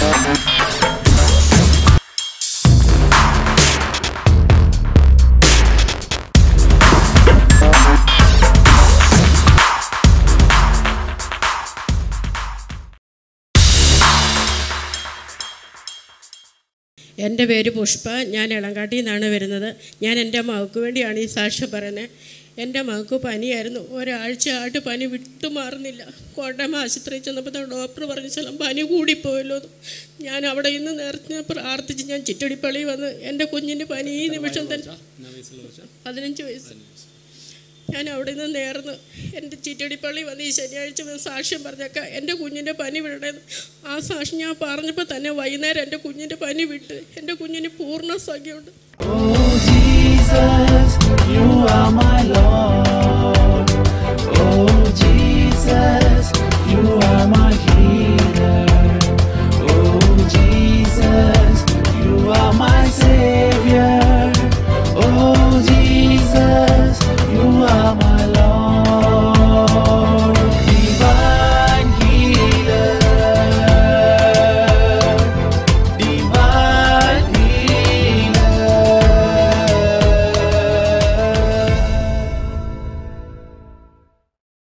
എൻ്റെ പേര് പുഷ്പ ഞാൻ ഇളങ്കാട്ടിൽ നിന്നാണ് വരുന്നത് ഞാൻ എൻ്റെ മകൾക്ക് വേണ്ടിയാണ് ഈ സാക്ഷ്യം പറയുന്നത് എൻ്റെ മകൾക്ക് പനിയായിരുന്നു ഒരാഴ്ചയായിട്ട് പനി വിട്ടുമാറുന്നില്ല കോട്ടയം ആശുപത്രിയിൽ ചെന്നപ്പോൾ ഡോക്ടർ പറഞ്ഞ സ്ഥലം പനി കൂടിപ്പോയല്ലോ എന്ന്. ഞാൻ അവിടെ ഇന്ന് നേരത്തെ പ്രാർത്ഥിച്ച് ഞാൻ ചിറ്റടിപ്പള്ളി വന്ന് എൻ്റെ കുഞ്ഞിൻ്റെ പനി ഈ നിമിഷം തന്നെ പതിനഞ്ച് വയസ്സ് ഞാൻ അവിടെ നിന്ന് നേർന്ന് എൻ്റെ ചിറ്റടിപ്പള്ളി വന്ന് ഈ ശനിയാഴ്ച വന്ന് സാക്ഷ്യം പറഞ്ഞേക്കാം എൻ്റെ കുഞ്ഞിൻ്റെ പനി വിടണേന്ന് ആ സാക്ഷ്യം ഞാൻ പറഞ്ഞപ്പോൾ തന്നെ വൈകുന്നേരം എൻ്റെ കുഞ്ഞിൻ്റെ പനി വിട്ട് എൻ്റെ കുഞ്ഞിന് പൂർണ്ണ സഖ്യമുണ്ട് Oh Jesus, you are my Lord.